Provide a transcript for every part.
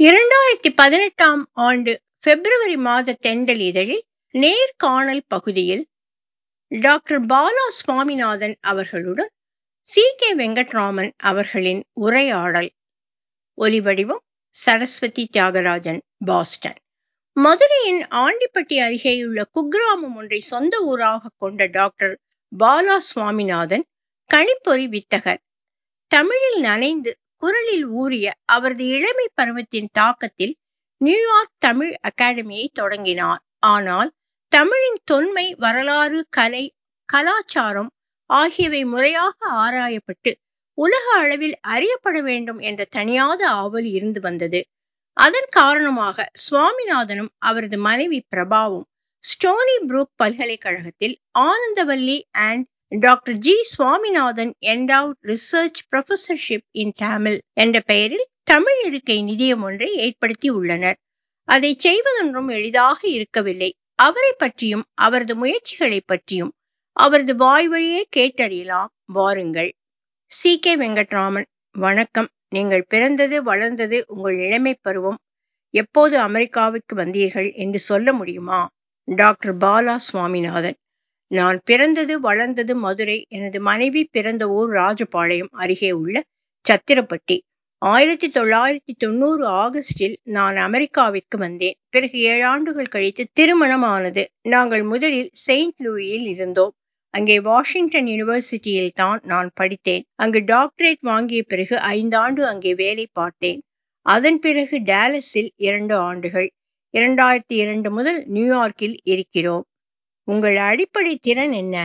இரண்டாயிரத்தி பதினெட்டாம் ஆண்டு பிப்ரவரி மாத தென்றல் இதழில் நேர்காணல் பகுதியில் டாக்டர் பாலா சுவாமிநாதன் அவர்களுடன் சி கே வெங்கட்ராமன் அவர்களின் உரையாடல் ஒலிவடிவம் சரஸ்வதி தியாகராஜன் பாஸ்டன் மதுரையின் ஆண்டிப்பட்டி அருகேயுள்ள குக்கிராமம் ஒன்றை சொந்த ஊராக கொண்ட டாக்டர் பாலா சுவாமிநாதன் கணிப்பொறி வித்தகர் தமிழில் நனைந்து குரலில் ஊறிய அவரது இளமை பருவத்தின் தாக்கத்தில் நியூயார்க் தமிழ் அகாடமியை தொடங்கினார் ஆனால் தமிழின் தொன்மை வரலாறு கலை கலாச்சாரம் ஆகியவை முறையாக ஆராயப்பட்டு உலக அளவில் அறியப்பட வேண்டும் என்ற தனியாத ஆவல் இருந்து வந்தது அதன் காரணமாக சுவாமிநாதனும் அவரது மனைவி பிரபாவும் ஸ்டோனி புரூக் பல்கலைக்கழகத்தில் Anandavalli and doctor G Swaminathan endowed research professorship in Tamil என்ற பெயரில் தமிழ் இருக்கை நிதியம் ஒன்றை ஏற்படுத்தி உள்ளனர் அதை செய்வதொன்றும் எளிதாக இருக்கவில்லை அவரை பற்றியும் அவரது முயற்சிகளை பற்றியும் அவரது வாய் வழியே கேட்டறியலாம் வாருங்கள் சி கே வெங்கட்ராமன் வணக்கம் நீங்கள் பிறந்தது வளர்ந்தது உங்கள் இளமை பருவம் எப்போது அமெரிக்காவுக்கு வந்தீர்கள் என்று சொல்ல முடியுமா டாக்டர் பாலா சுவாமிநாதன் நான் பிறந்தது வளர்ந்தது மதுரை எனது மனைவி பிறந்த ஊர் ராஜபாளையம் அருகே உள்ள சத்திரப்பட்டி ஆயிரத்தி தொள்ளாயிரத்தி தொண்ணூறு ஆகஸ்டில் நான் அமெரிக்காவிற்கு வந்தேன் பிறகு ஏழாண்டுகள் கழித்து திருமணமானது நாங்கள் முதலில் செயின்ட் லூயியில் இருந்தோம் அங்கே வாஷிங்டன் யூனிவர்சிட்டியில் தான் நான் படித்தேன் அங்கு டாக்டரேட் வாங்கிய பிறகு ஐந்தாண்டு அங்கே வேலை பார்த்தேன் அதன் பிறகு டேலஸில் இரண்டு ஆண்டுகள் இரண்டாயிரத்தி இரண்டு முதல் நியூயார்க்கில் இருக்கிறோம் உங்கள் அடிப்படை திறன் என்ன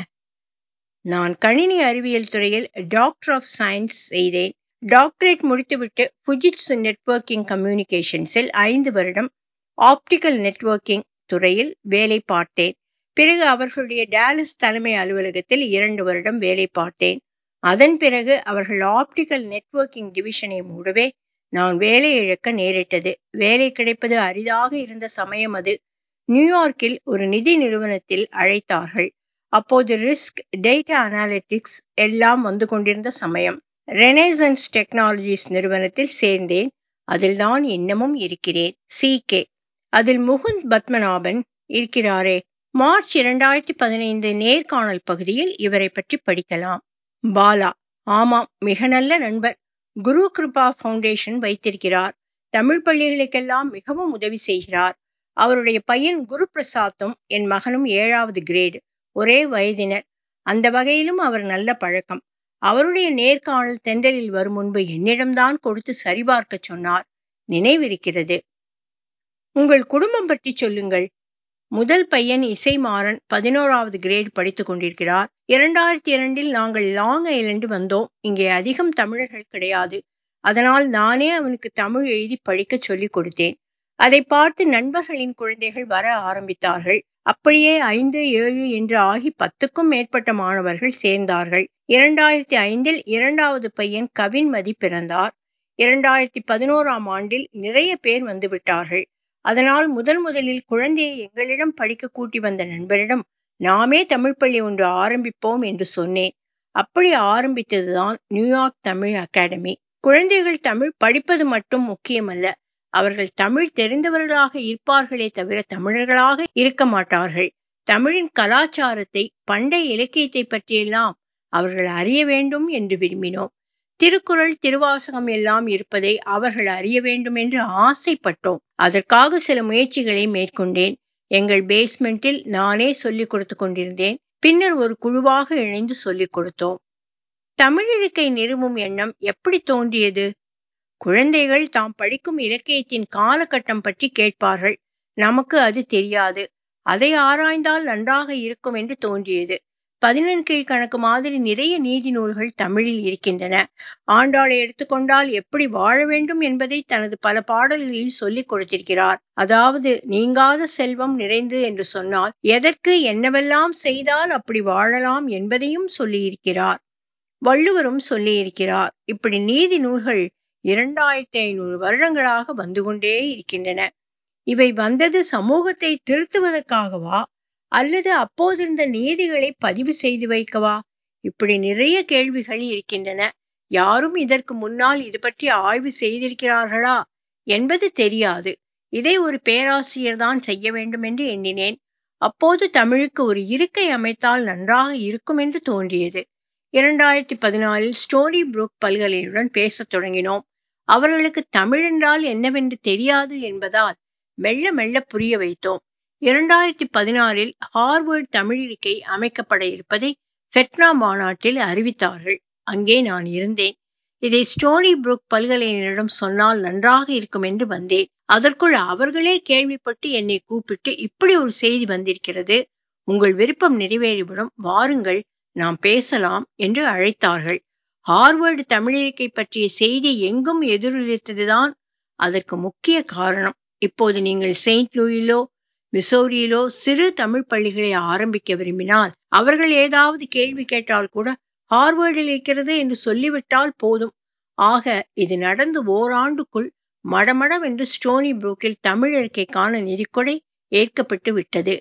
நான் கணினி அறிவியல் துறையில் டாக்டர் ஆஃப் சயின்ஸ் செய்தேன் டாக்டரேட் முடித்துவிட்டு புஜிட்சு நெட்வொர்க்கிங் கம்யூனிகேஷன்ஸில் ஐந்து வருடம் ஆப்டிக்கல் நெட்வொர்க்கிங் துறையில் வேலை பார்த்தேன் பிறகு அவர்களுடைய டேலஸ் தலைமை அலுவலகத்தில் இரண்டு வருடம் வேலை பார்த்தேன் அதன் பிறகு அவர்கள் ஆப்டிக்கல் நெட்வொர்க்கிங் டிவிஷனை மூடவே நான் வேலை இழக்க நேரிட்டது வேலை கிடைப்பது அரிதாக இருந்த சமயம் அது நியூயார்க்கில் ஒரு நிதி நிறுவனத்தில் அழைத்தார்கள் அப்போது ரிஸ்க் டேட்டா அனாலிட்டிக்ஸ் எல்லாம் வந்து கொண்டிருந்த சமயம் ரெனேசன்ஸ் டெக்னாலஜிஸ் நிறுவனத்தில் சேர்ந்தேன் அதில் தான் இன்னமும் இருக்கிறேன் சி கே அதில் முகுந்த் பத்மநாபன் இருக்கிறாரே மார்ச் இரண்டாயிரத்தி பதினைந்து நேர்காணல் பகுதியில் இவரை பற்றி படிக்கலாம் பாலா ஆமாம் மிக நல்ல நண்பர் குரு கிருபா ஃபவுண்டேஷன் வைத்திருக்கிறார் தமிழ் பள்ளிகளுக்கெல்லாம் மிகவும் உதவி செய்கிறார் அவருடைய பையன் குரு பிரசாத்தும் என் மகனும் ஏழாவது கிரேடு ஒரே வயதினர் அந்த வகையிலும் அவர் நல்ல பழக்கம் அவருடைய நேர்காணல் தென்றலில் வரும் முன்பு என்னிடம்தான் கொடுத்து சரிபார்க்க சொன்னார் நினைவிருக்கிறது உங்கள் குடும்பம் பற்றி சொல்லுங்கள் முதல் பையன் இசைமாறன் பதினோராவது கிரேட் படித்துக் கொண்டிருக்கிறார் இரண்டாயிரத்தி இரண்டில் நாங்கள் லாங் ஐலண்டு வந்தோம் இங்கே அதிகம் தமிழர்கள் கிடையாது அதனால் நானே அவனுக்கு தமிழ் எழுதி படிக்க சொல்லிக் கொடுத்தேன் அதை பார்த்து நண்பர்களின் குழந்தைகள் வர ஆரம்பித்தார்கள் அப்படியே ஐந்து ஏழு என்று ஆகி பத்துக்கும் மேற்பட்ட மாணவர்கள் சேர்ந்தார்கள் இரண்டாயிரத்தி ஐந்தில் இரண்டாவது பையன் கவின்மதி பிறந்தார் இரண்டாயிரத்தி பதினோராம் ஆண்டில் நிறைய பேர் வந்துவிட்டார்கள் அதனால் முதல் முதலில் குழந்தையை எங்களிடம் படிக்க கூட்டி வந்த நண்பரிடம் நாமே தமிழ் பள்ளி ஒன்று ஆரம்பிப்போம் என்று சொன்னேன் அப்படி ஆரம்பித்ததுதான் நியூயார்க் தமிழ் அகாடமி குழந்தைகள் தமிழ் படிப்பது மட்டும் முக்கியமல்ல அவர்கள் தமிழ் தெரிந்தவர்களாக இருப்பார்களே தவிர தமிழர்களாக இருக்க மாட்டார்கள் தமிழின் கலாச்சாரத்தை பண்டைய இலக்கியத்தை பற்றியெல்லாம் அவர்கள் அறிய வேண்டும் என்று விரும்பினோம் திருக்குறள் திருவாசகம் எல்லாம் இருப்பதை அவர்கள் அறிய வேண்டும் என்று ஆசைப்பட்டோம் அதற்காக சில முயற்சிகளை மேற்கொண்டேன் எங்கள் பேஸ்மெண்டில் நானே சொல்லிக் கொடுத்து கொண்டிருந்தேன் பின்னர் ஒரு குழுவாக இணைந்து சொல்லிக் கொடுத்தோம் தமிழிருக்கை நிறுவும் எண்ணம் எப்படி தோன்றியது குழந்தைகள் தாம் படிக்கும் இலக்கியத்தின் காலகட்டம் பற்றி கேட்பார்கள் நமக்கு அது தெரியாது அதை ஆராய்ந்தால் நன்றாக இருக்கும் என்று தோன்றியது பதினெண் கீழ்கணக்கு மாதிரி நிறைய நீதி நூல்கள் தமிழில் இருக்கின்றன ஆண்டாளை எடுத்துக்கொண்டால் எப்படி வாழ வேண்டும் என்பதை தனது பல பாடல்களில் சொல்லிக் கொடுத்திருக்கிறார் அதாவது நீங்காத செல்வம் நிறைந்து என்று சொன்னால் எதற்கு என்னவெல்லாம் செய்தால் அப்படி வாழலாம் என்பதையும் சொல்லியிருக்கிறார் வள்ளுவரும் சொல்லியிருக்கிறார் இப்படி நீதி நூல்கள் இரண்டாயிரத்தி ஐநூறு வருடங்களாக வந்து கொண்டே இருக்கின்றன இவை வந்தது சமூகத்தை திருத்துவதற்காகவா அல்லது அப்போதிருந்த நீதிகளை பதிவு செய்து வைக்கவா இப்படி நிறைய கேள்விகள் இருக்கின்றன யாரும் இதற்கு முன்னால் இது பற்றி ஆய்வு செய்திருக்கிறார்களா என்பது தெரியாது இதை ஒரு பேராசிரியர் தான் செய்ய வேண்டும் என்று எண்ணினேன் அப்போது தமிழுக்கு ஒரு இருக்கை அமைத்தால் நன்றாக இருக்கும் என்று தோன்றியது இரண்டாயிரத்தி பதினாலில் ஸ்டோரி புரூக் பல்கலையுடன் பேசத் தொடங்கினோம் அவர்களுக்கு தமிழ் என்றால் என்னவென்று தெரியாது என்பதால் மெல்ல மெல்ல புரிய வைத்தோம் இரண்டாயிரத்தி பதினாறில் ஹார்வர்ட் தமிழ் இருக்கை அமைக்கப்பட இருப்பதை ஃபெட்னா மாநாட்டில் அறிவித்தார்கள் அங்கே நான் இருந்தேன் இதை ஸ்டோரி புரூக் பல்கலையினரிடம் சொன்னால் நன்றாக இருக்கும் என்று வந்தேன் அதற்குள் அவர்களே கேள்விப்பட்டு என்னை கூப்பிட்டு இப்படி ஒரு செய்தி வந்திருக்கிறது உங்கள் விருப்பம் நிறைவேறிவிடும் வாருங்கள் நாம் பேசலாம் என்று அழைத்தார்கள் ஹார்வர்டு தமிழிருக்கை பற்றிய செய்தி எங்கும் எதிரொலித்ததுதான் அதற்கு முக்கிய காரணம் இப்போது நீங்கள் செயின்ட் லூயிலோ மிசோரியிலோ சிறு தமிழ் பள்ளிகளை ஆரம்பிக்க விரும்பினால் அவர்கள் ஏதாவது கேள்வி கேட்டால் கூட ஹார்வர்டில் இருக்கிறது என்று சொல்லிவிட்டால் போதும் ஆக இது நடந்து ஓராண்டுக்குள் மடமடவென்று ஸ்டோனி புரூக்கில் தமிழ் இருக்கைக்கான நிதிக்கொடை ஏற்கப்பட்டு விட்டது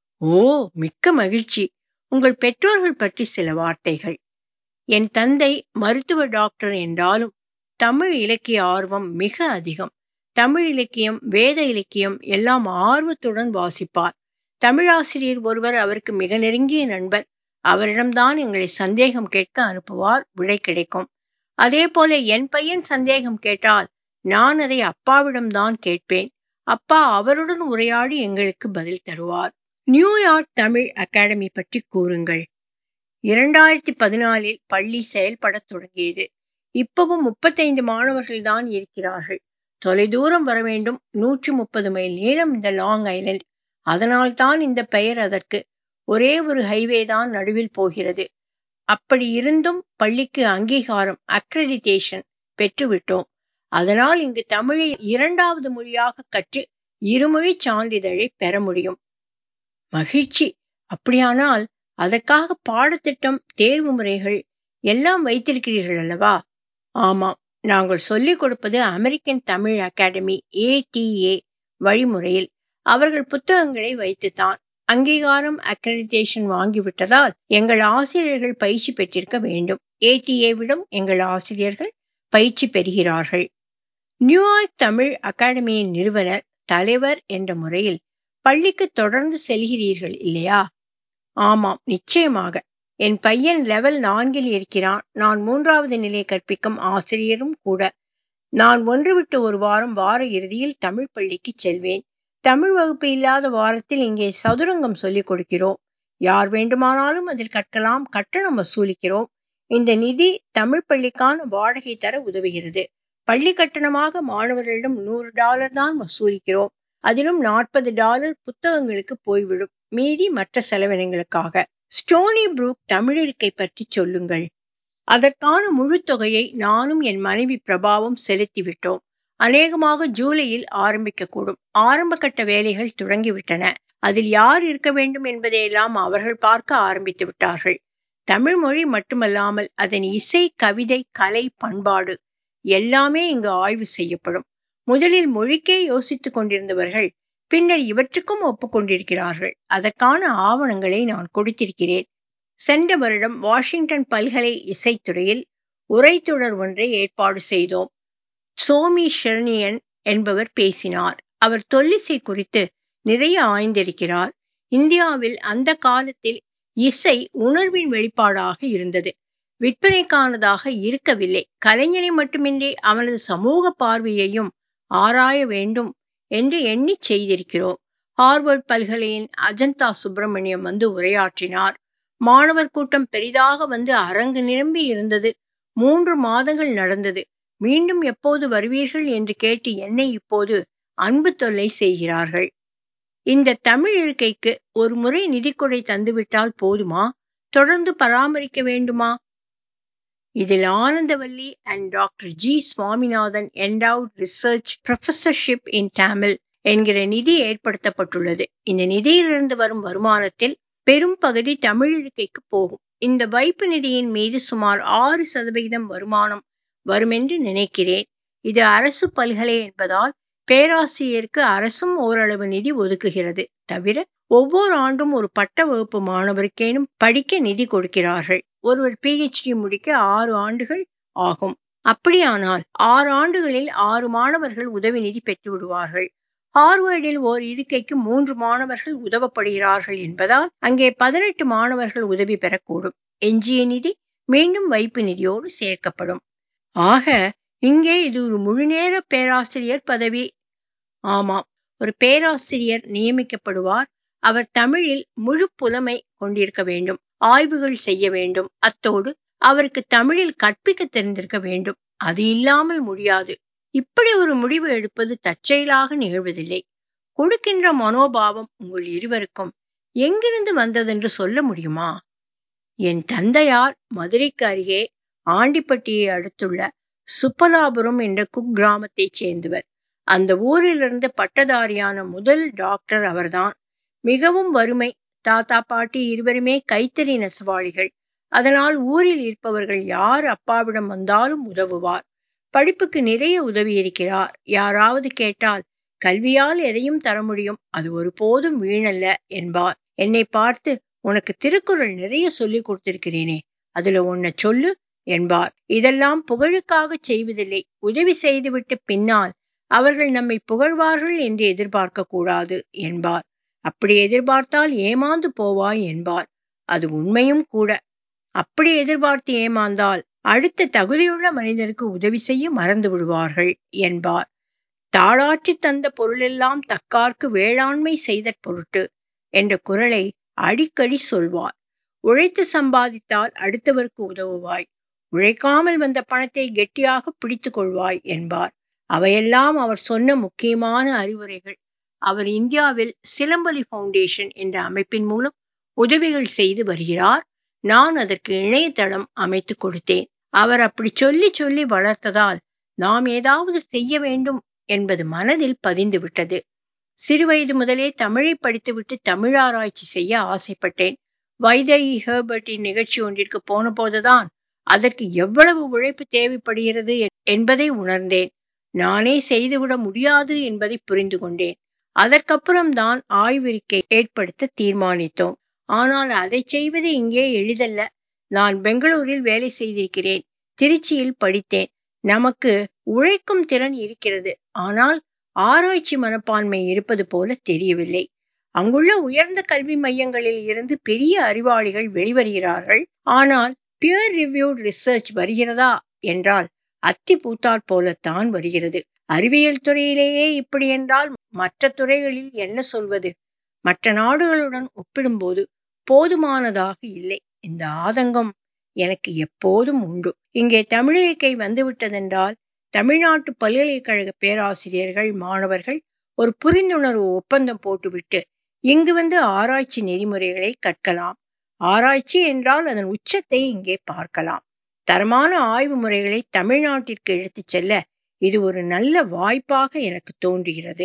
ஓ மிக்க மகிழ்ச்சி உங்கள் பெற்றோர்கள் பற்றி சில வார்த்தைகள் என் தந்தை மருத்துவ டாக்டர் என்றாலும் தமிழ் இலக்கிய ஆர்வம் மிக அதிகம் தமிழ் இலக்கியம் வேத இலக்கியம் எல்லாம் ஆர்வத்துடன் வாசிப்பார் தமிழாசிரியர் ஒருவர் அவருக்கு மிக நெருங்கிய நண்பர் அவரிடம்தான் எங்களை சந்தேகம் கேட்க அனுப்புவார் விடை கிடைக்கும் அதே போல என் பையன் சந்தேகம் கேட்டால் நான் அதை அப்பாவிடம்தான் கேட்பேன் அப்பா அவருடன் உரையாடி எங்களுக்கு பதில் தருவார் நியூயார்க் தமிழ் அகாடமி பற்றி கூறுங்கள் இரண்டாயிரத்தி பதினாலில் பள்ளி செயல்படத் தொடங்கியது இப்பவும் முப்பத்தைந்து மாணவர்கள் தான் இருக்கிறார்கள் தொலைதூரம் வர வேண்டும் நூற்றி முப்பது மைல் நீளம் இந்த லாங் ஐலண்ட் அதனால் தான் இந்த பெயர் அதற்கு ஒரே ஒரு ஹைவே தான் நடுவில் போகிறது அப்படி இருந்தும் பள்ளிக்கு அங்கீகாரம் அக்ரெடிடேஷன் பெற்றுவிட்டோம் அதனால் இங்கு தமிழை இரண்டாவது மொழியாக கற்று இருமொழி சான்றிதழை பெற முடியும் மகிழ்ச்சி அப்படியானால் அதற்காக பாடத்திட்டம் தேர்வு முறைகள் எல்லாம் வைத்திருக்கிறீர்கள் அல்லவா ஆமாம் நாங்கள் சொல்லிக் கொடுப்பது அமெரிக்கன் தமிழ் அகாடமி ஏடிஏ வழிமுறையில் அவர்கள் புத்தகங்களை வைத்துத்தான் அங்கீகாரம் அக்ரெடிடேஷன் வாங்கிவிட்டதால் எங்கள் ஆசிரியர்கள் பயிற்சி பெற்றிருக்க வேண்டும் ஏடிஏவிடம் எங்கள் ஆசிரியர்கள் பயிற்சி பெறுகிறார்கள் நியூயார்க் தமிழ் அகாடமியின் நிறுவனர் தலைவர் என்ற முறையில் பள்ளிக்கு தொடர்ந்து செல்கிறீர்கள் இல்லையா ஆமாம் நிச்சயமாக என் பையன் லெவல் நான்கில் இருக்கிறான் நான் மூன்றாவது நிலை கற்பிக்கும் ஆசிரியரும் கூட நான் ஒன்று விட்டு ஒரு வாரம் வார இறுதியில் தமிழ் பள்ளிக்கு செல்வேன் தமிழ் வகுப்பு இல்லாத வாரத்தில் இங்கே சதுரங்கம் சொல்லிக் கொடுக்கிறோம் யார் வேண்டுமானாலும் அதில் கற்கலாம் கட்டணம் வசூலிக்கிறோம் இந்த நிதி தமிழ் பள்ளிக்கான வாடகை தர உதவுகிறது பள்ளி கட்டணமாக மாணவர்களிடம் நூறு டாலர் தான் வசூலிக்கிறோம் அதிலும் நாற்பது டாலர் புத்தகங்களுக்கு போய்விடும் மீதி மற்ற செலவினங்களுக்காக ஸ்டோனி புரூக் தமிழிருக்கை பற்றி சொல்லுங்கள் அதற்கான முழு தொகையை நானும் என் மனைவி பிரபாவும் செலுத்திவிட்டோம் அநேகமாக ஜூலையில் ஆரம்பிக்கக்கூடும் ஆரம்ப கட்ட வேலைகள் தொடங்கிவிட்டன அதில் யார் இருக்க வேண்டும் என்பதையெல்லாம் அவர்கள் பார்க்க ஆரம்பித்து விட்டார்கள் தமிழ் மொழி மட்டுமல்லாமல் அதன் இசை கவிதை கலை பண்பாடு எல்லாமே இங்கு ஆய்வு செய்யப்படும் முதலில் மொழிக்கே யோசித்துக் கொண்டிருந்தவர்கள் பின்னர் இவற்றுக்கும் ஒப்புக்கொண்டிருக்கிறார்கள் அதற்கான ஆவணங்களை நான் கொடுத்திருக்கிறேன் சென்ற வருடம் வாஷிங்டன் பல்கலை இசைத்துறையில் உரைத்தொடர் ஒன்றை ஏற்பாடு செய்தோம் சோமி ஷெர்னியன் என்பவர் பேசினார் அவர் தொல்லிசை குறித்து நிறைய ஆய்ந்திருக்கிறார் இந்தியாவில் அந்த காலத்தில் இசை உணர்வின் வெளிப்பாடாக இருந்தது விற்பனைக்கானதாக இருக்கவில்லை கலைஞரை மட்டுமின்றி அவனது சமூக பார்வையையும் ஆராய வேண்டும் என்று எண்ணி செய்திருக்கிறோம் ஹார்வர்ட் பல்கலையின் அஜந்தா சுப்பிரமணியம் வந்து உரையாற்றினார் மாணவர் கூட்டம் பெரிதாக வந்து அரங்கு நிரம்பி இருந்தது மூன்று மாதங்கள் நடந்தது மீண்டும் எப்போது வருவீர்கள் என்று கேட்டு என்னை இப்போது அன்பு தொல்லை செய்கிறார்கள் இந்த தமிழ் இருக்கைக்கு ஒரு முறை நிதிக்கொடை தந்துவிட்டால் போதுமா தொடர்ந்து பராமரிக்க வேண்டுமா இதில் Anandavalli and doctor G Swaminathan endowed research professorship in Tamil என்கிற நிதி ஏற்படுத்தப்பட்டுள்ளது இந்த நிதியிலிருந்து வரும் வருமானத்தில் பெரும் பகுதி தமிழ் இருக்கைக்கு போகும் இந்த வைப்பு நிதியின் மீது சுமார் ஆறு சதவிகிதம் வருமானம் வரும் என்று நினைக்கிறேன் இது அரசு பல்கலை என்பதால் பேராசிரியருக்கு அரசும் ஓரளவு நிதி ஒதுக்குகிறது தவிர ஒவ்வொரு ஆண்டும் ஒரு பட்ட வகுப்பு மாணவருக்கேனும் படிக்க நிதி கொடுக்கிறார்கள் ஒருவர் பிஹெச்டி முடிக்க ஆறு ஆண்டுகள் ஆகும் அப்படியானால் ஆறு ஆண்டுகளில் ஆறு மாணவர்கள் உதவி நிதி பெற்று விடுவார்கள் ஹார்வர்டில் ஓர் இருக்கைக்கு மூன்று மாணவர்கள் உதவப்படுகிறார்கள் என்பதால் அங்கே பதினெட்டு மாணவர்கள் உதவி பெறக்கூடும் எஞ்சிய நிதி மீண்டும் வைப்பு நிதியோடு சேர்க்கப்படும் ஆக இங்கே இது ஒரு முழுநேர பேராசிரியர் பதவி ஆமாம் ஒரு பேராசிரியர் நியமிக்கப்படுவார் அவர் தமிழில் முழு புலமை கொண்டிருக்க வேண்டும் ஆய்வுகள் செய்ய வேண்டும் அத்தோடு அவருக்கு தமிழில் கற்பிக்க தெரிந்திருக்க வேண்டும் அது இல்லாமல் முடியாது இப்படி ஒரு முடிவு எடுப்பது தற்செயலாக நிகழ்வதில்லை கொடுக்கின்ற மனோபாவம் உங்கள் இருவருக்கும் எங்கிருந்து வந்ததென்று சொல்ல முடியுமா என் தந்தையார் மதுரைக்கு அருகே ஆண்டிப்பட்டியை அடுத்துள்ள சுப்பலாபுரம் என்ற குக்கிராமத்தைச் சேர்ந்தவர் அந்த ஊரிலிருந்து பட்டதாரியான முதல் டாக்டர் அவர்தான் மிகவும் வறுமை தாத்தா பாட்டி இருவருமே கைத்தறி நெசவாளிகள் அதனால் ஊரில் இருப்பவர்கள் யார் அப்பாவிடம் வந்தாலும் உதவுவார் படிப்புக்கு நிறைய உதவி இருக்கிறார் யாராவது கேட்டால் கல்வியால் எதையும் தர முடியும் அது ஒருபோதும் வீணல்ல என்பார் என்னை பார்த்து உனக்கு திருக்குறள் நிறைய சொல்லி கொடுத்திருக்கிறேனே அதுல உன்னை சொல்லு என்பார் இதெல்லாம் புகழுக்காக செய்வதில்லை உதவி செய்துவிட்டு பின்னால் அவர்கள் நம்மை புகழ்வார்கள் என்று எதிர்பார்க்க கூடாது என்பார் அப்படி எதிர்பார்த்தால் ஏமாந்து போவாய் என்பார் அது உண்மையும் கூட அப்படி எதிர்பார்த்து ஏமாந்தால் அடுத்த தகுதியுள்ள மனிதருக்கு உதவி செய்ய மறந்து விடுவார்கள் என்பார் தாளாற்றி தந்த பொருளெல்லாம் தக்கார்க்கு வேளாண்மை செய்த பொருட்டு என்ற குரலை அடிக்கடி சொல்வார் உழைத்து சம்பாதித்தால் அடுத்தவருக்கு உதவுவாய் உழைக்காமல் வந்த பணத்தை கெட்டியாக பிடித்து கொள்வாய் என்பார் அவையெல்லாம் அவர் சொன்ன முக்கியமான அறிவுரைகள் அவர் இந்தியாவில் சிலம்பலி ஃபவுண்டேஷன் என்ற அமைப்பின் மூலம் உதவிகள் செய்து வருகிறார் நான் அதற்கு இணையதளம் அமைத்து கொடுத்தேன் அவர் அப்படி சொல்லி சொல்லி வளர்த்ததால் நாம் ஏதாவது செய்ய வேண்டும் என்பது மனதில் பதிந்து விட்டது சிறுவயது முதலே தமிழை படித்துவிட்டு தமிழ் ஆராய்ச்சி செய்ய ஆசைப்பட்டேன் வைதேகி ஹேர்பர்ட்டின் நிகழ்ச்சி ஒன்றிற்கு போன போதுதான் அதற்கு எவ்வளவு உழைப்பு தேவைப்படுகிறது என்பதை உணர்ந்தேன் நானே செய்துவிட முடியாது என்பதை புரிந்து கொண்டேன் அதற்கப்புறம் தான் ஆய்விருக்கை ஏற்படுத்த தீர்மானித்தோம் ஆனால் அதை செய்வது இங்கே எளிதல்ல நான் பெங்களூரில் வேலை செய்திருக்கிறேன் திருச்சியில் படித்தேன் நமக்கு உழைக்கும் திறன் இருக்கிறது ஆனால் ஆராய்ச்சி மனப்பான்மை இருப்பது போல தெரியவில்லை அங்குள்ள உயர்ந்த கல்வி மையங்களில் இருந்து பெரிய அறிவாளிகள் வெளிவருகிறார்கள் ஆனால் பியர் ரிவ்யூட் ரிசர்ச் வருகிறதா என்றால் அத்தி பூத்தாற் போலத்தான் வருகிறது அறிவியல் துறையிலேயே இப்படி என்றால் மற்ற துறைகளில் என்ன சொல்வது மற்ற நாடுகளுடன் ஒப்பிடும்போது போதுமானதாக இல்லை இந்த ஆதங்கம் எனக்கு எப்போதும் உண்டு இங்கே தமிழிற்கை வந்துவிட்டதென்றால் தமிழ்நாட்டு பல்கலைக்கழக பேராசிரியர்கள் மாணவர்கள் ஒரு புரிந்துணர்வு ஒப்பந்தம் போட்டுவிட்டு இங்கு வந்து ஆராய்ச்சி நெறிமுறைகளை கற்கலாம் ஆராய்ச்சி என்றால் அதன் உச்சத்தை இங்கே பார்க்கலாம் தரமான ஆய்வு முறைகளை தமிழ்நாட்டிற்கு எடுத்துச் செல்ல இது ஒரு நல்ல வாய்ப்பாக எனக்கு தோன்றுகிறது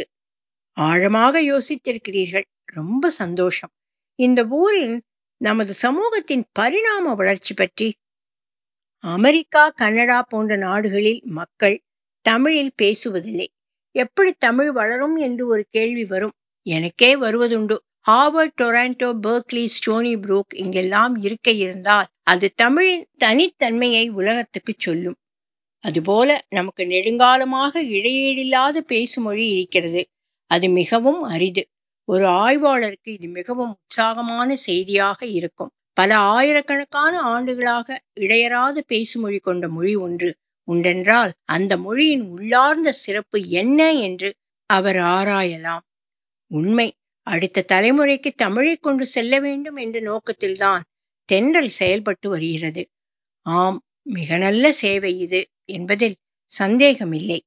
ஆழமாக யோசித்திருக்கிறீர்கள் ரொம்ப சந்தோஷம் இந்த ஊரில் நமது சமூகத்தின் பரிணாம வளர்ச்சி பற்றி அமெரிக்கா கனடா போன்ற நாடுகளில் மக்கள் தமிழில் பேசுவதில்லை எப்படி தமிழ் வளரும் என்று ஒரு கேள்வி வரும் எனக்கே வருவதுண்டு Harvard Toronto Berkeley Stony Brook இங்கெல்லாம் இருக்க இருந்தால் அது தமிழின் தனித்தன்மையை உலகத்துக்கு சொல்லும் அதுபோல நமக்கு நெடுங்காலமாக இடையீடில்லாத பேசுமொழி இருக்கிறது அது மிகவும் அரிது ஒரு ஆய்வாளருக்கு இது மிகவும் உற்சாகமான செய்தியாக இருக்கும் பல ஆயிரக்கணக்கான ஆண்டுகளாக இடையராத பேசுமொழி கொண்ட மொழி ஒன்று உண்டென்றால் அந்த மொழியின் உள்ளார்ந்த சிறப்பு என்ன என்று அவர் ஆராயலாம் உண்மை அடுத்த தலைமுறைக்கு தமிழை கொண்டு செல்ல வேண்டும் என்ற நோக்கத்தில்தான் தென்றல் செயல்பட்டு வருகிறது ஆம் மிக நல்ல சேவை இது என்பதில் சந்தேகமில்லை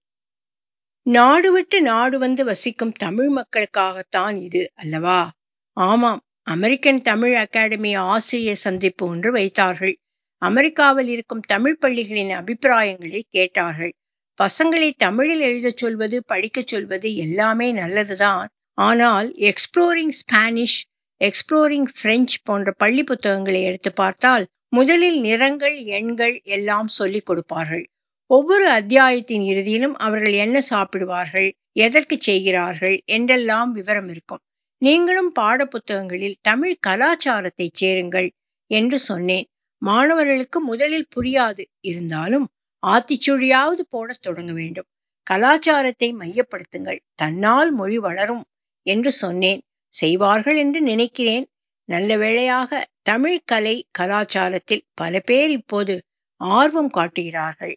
நாடு விட்டு நாடு வந்து வசிக்கும் தமிழ் மக்களுக்காகத்தான் இது அல்லவா ஆமாம் அமெரிக்கன் தமிழ் அகாடமி ஆசிரியர் சந்திப்பு ஒன்று வைத்தார்கள் அமெரிக்காவில் இருக்கும் தமிழ் பள்ளிகளின் அபிப்பிராயங்களை கேட்டார்கள் பசங்களை தமிழில் எழுதச் சொல்வது படிக்கச் சொல்வது எல்லாமே நல்லதுதான் ஆனால் எக்ஸ்ப்ளோரிங் ஸ்பானிஷ் எக்ஸ்ப்ளோரிங் பிரெஞ்சு போன்ற பள்ளி புத்தகங்களை எடுத்து பார்த்தால் முதலில் நிறங்கள் எண்கள் எல்லாம் சொல்லிக் கொடுப்பார்கள் ஒவ்வொரு அத்தியாயத்தின் இறுதியிலும் அவர்கள் என்ன சாப்பிடுவார்கள் எதற்கு செய்கிறார்கள் என்றெல்லாம் விவரம் இருக்கும் நீங்களும் பாட புத்தகங்களில் தமிழ் கலாச்சாரத்தை சேருங்கள் என்று சொன்னேன் மாணவர்களுக்கு முதலில் புரியாது இருந்தாலும் ஆத்திச்சுழியாவது போடத் தொடங்க வேண்டும் கலாச்சாரத்தை மையப்படுத்துங்கள் தன்னால் மொழி வளரும் என்று சொன்னேன் செய்வார்கள் என்று நினைக்கிறேன் நல்ல வேளையாக தமிழ் கலை கலாச்சாரத்தில் பல பேர் இப்போது ஆர்வம் காட்டுகிறார்கள்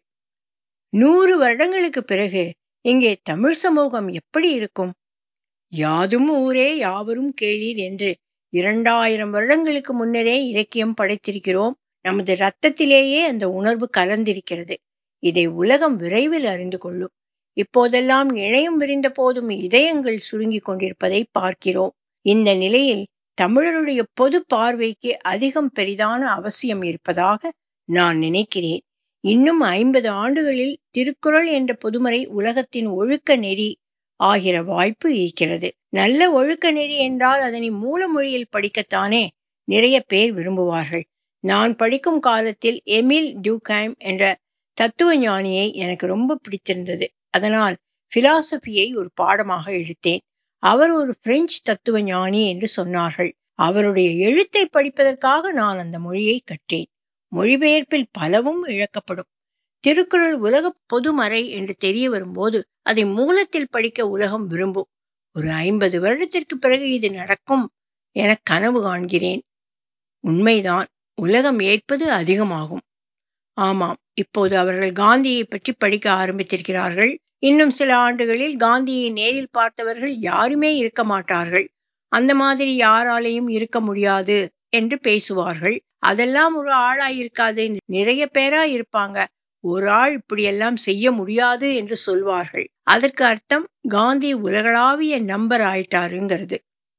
நூறு வருடங்களுக்கு பிறகு இங்கே தமிழ் சமூகம் எப்படி இருக்கும் யாதும் ஊரே யாவரும் கேளீர் என்று இரண்டாயிரம் வருடங்களுக்கு முன்னரே இலக்கியம் படைத்திருக்கிறோம் நமது ரத்தத்திலேயே அந்த உணர்வு கலந்திருக்கிறது இதை உலகம் விரைவில் அறிந்து கொள்ளும் இப்போதெல்லாம் இணையம் விரிந்த போதும் இதயங்கள் சுருங்கிக் கொண்டிருப்பதை பார்க்கிறோம் இந்த நிலையில் தமிழருடைய பொது பார்வைக்கு அதிகம் பெரிதான அவசியம் இருப்பதாக நான் நினைக்கிறேன் இன்னும் ஐம்பது ஆண்டுகளில் திருக்குறள் என்ற பொதுமறை உலகத்தின் ஒழுக்க நெறி ஆகிற வாய்ப்பு இருக்கிறது நல்ல ஒழுக்க நெறி என்றால் அதனை மூல மொழியில் படிக்கத்தானே நிறைய பேர் விரும்புவார்கள் நான் படிக்கும் காலத்தில் எமில் டியூகைம் என்ற தத்துவ ஞானியை எனக்கு ரொம்ப பிடித்திருந்தது அதனால் பிலாசபியை ஒரு பாடமாக எடுத்தேன் அவர் ஒரு பிரெஞ்சு தத்துவ ஞானி என்று சொன்னார்கள் அவருடைய எழுத்தை படிப்பதற்காக நான் அந்த மொழியை கற்றேன் மொழிபெயர்ப்பில் பலவும் இழக்கப்படும் திருக்குறள் உலக பொதுமறை என்று தெரிய வரும்போது அதை மூலத்தில் படிக்க உலகம் விரும்பும் ஒரு ஐம்பது வருடத்திற்கு பிறகு இது நடக்கும் என கனவு காண்கிறேன் உண்மைதான் உலகம் ஏற்பது அதிகமாகும் ஆமாம் இப்போது அவர்கள் காந்தியை பற்றி படிக்க ஆரம்பித்திருக்கிறார்கள் இன்னும் சில ஆண்டுகளில் காந்தியை நேரில் பார்த்தவர்கள் யாருமே இருக்க மாட்டார்கள் அந்த மாதிரி யாராலையும் இருக்க முடியாது என்று பேசுவார்கள் அதெல்லாம் ஒரு ஆளா இருக்காது நிறைய பேரா இருப்பாங்க ஒரு ஆள் இப்படியெல்லாம் செய்ய முடியாது என்று சொல்வார்கள் அதற்கு அர்த்தம் காந்தி உலகளாவிய நம்பர் ஆயிட்டாருங்கிறது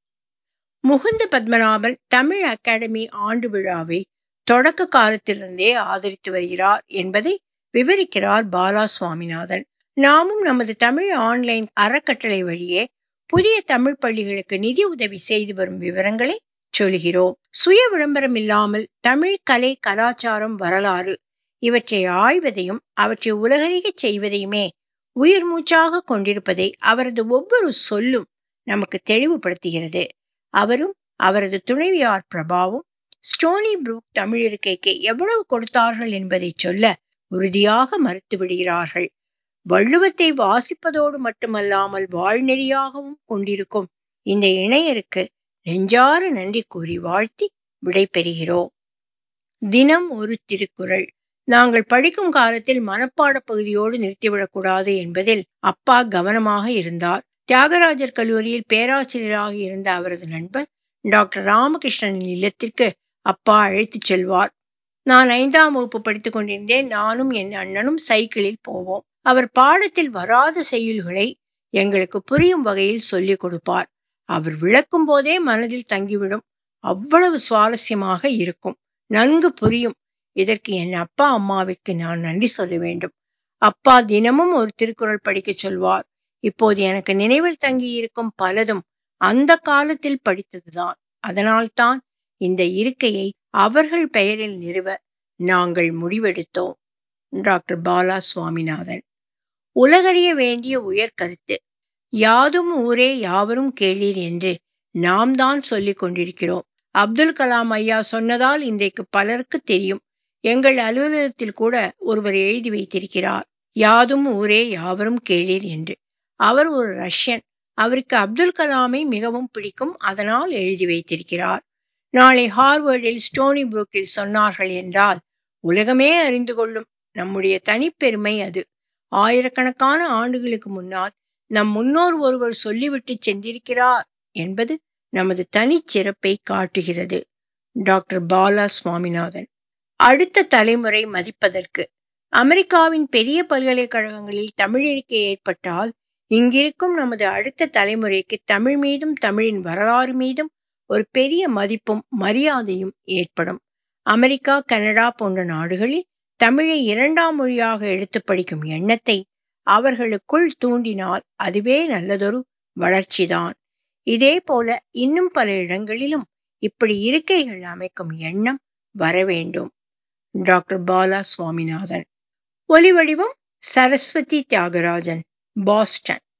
முகுந்த பத்மநாபன் தமிழ் அகாடமி ஆண்டு விழாவை தொடக்க காலத்திலிருந்தே ஆதரித்து வருகிறார் என்பதை விவரிக்கிறார் பாலா சுவாமிநாதன் நாமும் நமது தமிழ் ஆன்லைன் அறக்கட்டளை வழியே புதிய தமிழ் பள்ளிகளுக்கு நிதி உதவி செய்து வரும் விவரங்களை சொல்கிறோம் சுய விளம்பரம் இல்லாமல் தமிழ் கலை கலாச்சாரம் வரலாறு இவற்றை ஆய்வதையும் அவற்றை உலகறிகச் செய்வதையுமே உயிர் மூச்சாக கொண்டிருப்பதை அவரது ஒவ்வொரு சொல்லும் நமக்கு தெளிவுபடுத்துகிறது அவரும் அவரது துணைவியார் பிரபாவும் ஸ்டோனி புரூக் தமிழ் இருக்கைக்கு எவ்வளவு கொடுத்தார்கள் என்பதை சொல்ல உறுதியாக மறுத்து விடுகிறார்கள் வள்ளுவத்தை வாசிப்பதோடு மட்டுமல்லாமல் வாழ்நெறியாகவும் கொண்டிருக்கும் இந்த இணையருக்கு நெஞ்சார நன்றி கூறி வாழ்த்தி விடை பெறுகிறோம் தினம் ஒரு திருக்குறள் நாங்கள் படிக்கும் காலத்தில் மனப்பாட பகுதியோடு நிறுத்திவிடக்கூடாது என்பதில் அப்பா கவனமாக இருந்தார் தியாகராஜர் கல்லூரியில் பேராசிரியராக இருந்த அவரது நண்பர் டாக்டர் ராமகிருஷ்ணனின் இல்லத்திற்கு அப்பா அழைத்துச் செல்வார் நான் ஐந்தாம் வகுப்பு படித்துக் கொண்டிருந்தேன் நானும் என் அண்ணனும் சைக்கிளில் போவோம் அவர் பாடத்தில் வராத செய்யுள்களை எங்களுக்கு புரியும் வகையில் சொல்லிக் கொடுப்பார் அவர் விளக்கும் போதே மனதில் தங்கிவிடும் அவ்வளவு சுவாரஸ்யமாக இருக்கும் நன்கு புரியும் இதற்கு என் அப்பா அம்மாவிற்கு நான் நன்றி சொல்ல வேண்டும் அப்பா தினமும் ஒரு திருக்குறள் படிக்கச் சொல்வார் இப்போது எனக்கு நினைவில் தங்கி இருக்கும் பலதும் அந்த காலத்தில் படித்ததுதான் அதனால்தான் இந்த இருக்கையை அவர்கள் பெயரில் நிறுவ நாங்கள் முடிவெடுத்தோம் டாக்டர் பாலா சுவாமிநாதன் உலகறிய வேண்டிய உயர் கருத்து யாதும் ஊரே யாவரும் கேளீர் என்று நாம் தான் சொல்லிக் கொண்டிருக்கிறோம் அப்துல் கலாம் ஐயா சொன்னதால் இன்றைக்கு பலருக்கு தெரியும் எங்கள் அலுவலகத்தில் கூட ஒருவர் எழுதி வைத்திருக்கிறார் யாதும் ஊரே யாவரும் கேளீர் என்று அவர் ஒரு ரஷ்யன் அவருக்கு அப்துல் கலாமை மிகவும் பிடிக்கும் அதனால் எழுதி வைத்திருக்கிறார் நாளை ஹார்வர்டில் ஸ்டோனி புரூக்கில் சொன்னார்கள் என்றால் உலகமே அறிந்து கொள்ளும் நம்முடைய தனிப்பெருமை அது ஆயிரக்கணக்கான ஆண்டுகளுக்கு முன்னால் நம் முன்னோர் ஒருவர் சொல்லிவிட்டு சென்றிருக்கிறார் என்பது நமது தனிச்சிறப்பை காட்டுகிறது டாக்டர் பாலா சுவாமிநாதன் அடுத்த தலைமுறை மதிப்பதற்கு அமெரிக்காவின் பெரிய பல்கலைக்கழகங்களில் தமிழ் இருக்கை ஏற்பட்டால் இங்கிருக்கும் நமது அடுத்த தலைமுறைக்கு தமிழ் மீதும் தமிழின் வரலாறு மீதும் ஒரு பெரிய மதிப்பும் மரியாதையும் ஏற்படும் அமெரிக்கா கனடா போன்ற நாடுகளில் தமிழை இரண்டாம் மொழியாக எடுத்து படிக்கும் எண்ணத்தை அவர்களுக்குள் தூண்டினால் அதுவே நல்லதொரு வளர்ச்சிதான் இதே போல இன்னும் பல இடங்களிலும் இப்படி இருக்கைகள் அமைக்கும் எண்ணம் வர வேண்டும் டாக்டர் பாலா சுவாமிநாதன் ஒலி வடிவம் சரஸ்வதி தியாகராஜன் பாஸ்டன்